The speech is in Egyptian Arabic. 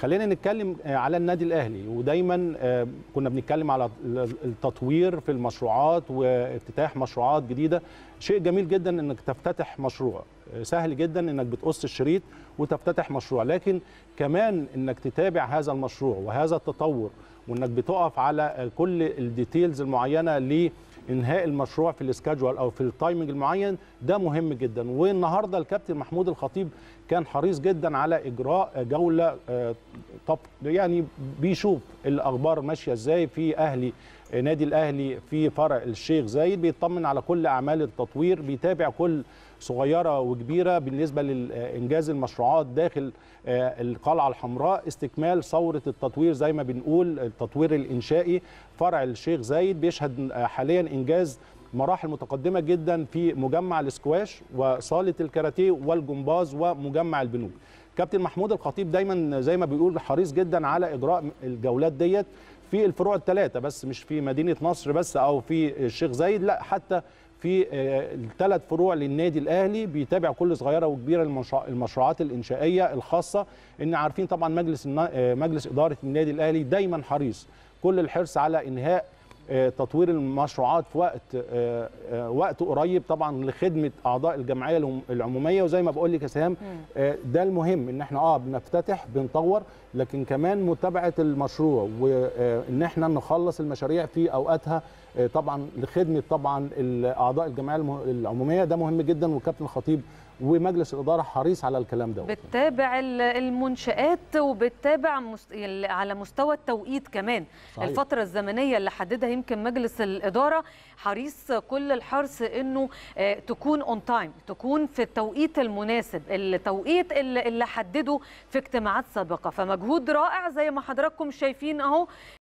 خلينا نتكلم على النادي الاهلي ودايما كنا بنتكلم على التطوير في المشروعات وافتتاح مشروعات جديده شيء جميل جدا انك تفتتح مشروع سهل جدا انك بتقص الشريط وتفتتح مشروع لكن كمان انك تتابع هذا المشروع وهذا التطور وانك بتقف على كل الديتيلز المعينه لانهاء المشروع في السكادجوال او في التايمنج المعين ده مهم جدا والنهارده الكابتن محمود الخطيب كان حريص جدا على اجراء جوله طب يعني بيشوف الاخبار ماشيه ازاي في اهلي نادي الاهلي في فرع الشيخ زايد بيطمن على كل اعمال التطوير بيتابع كل صغيره وكبيره بالنسبه لانجاز المشروعات داخل القلعه الحمراء استكمال ثوره التطوير زي ما بنقول التطوير الانشائي فرع الشيخ زايد بيشهد حاليا انجاز مراحل متقدمه جدا في مجمع الاسكواش وصاله الكاراتيه والجمباز ومجمع البنوك كابتن محمود الخطيب دايما زي ما بيقول حريص جدا على اجراء الجولات ديت في الفروع الثلاثه بس مش في مدينه نصر بس او في الشيخ زايد لا حتى في الثلاث فروع للنادي الاهلي بيتابع كل صغيره وكبيره المشروعات الانشائيه الخاصه ان عارفين طبعا مجلس مجلس اداره النادي الاهلي دايما حريص كل الحرص على انهاء تطوير المشروعات في وقت وقت قريب طبعا لخدمه اعضاء الجمعيه العموميه وزي ما بقول لك يا سهام ده المهم ان احنا اه بنفتتح بنطور لكن كمان متابعه المشروع وان احنا نخلص المشاريع في اوقاتها طبعا لخدمه طبعا اعضاء الجمعيه العموميه ده مهم جدا والكابتن الخطيب ومجلس الاداره حريص على الكلام ده بتتابع المنشات وبتتابع مست... على مستوى التوقيت كمان صحيح. الفتره الزمنيه اللي حددها يمكن مجلس الاداره حريص كل الحرص انه تكون اون تايم تكون في التوقيت المناسب التوقيت اللي حدده في اجتماعات سابقه فمجهود رائع زي ما حضراتكم شايفين اهو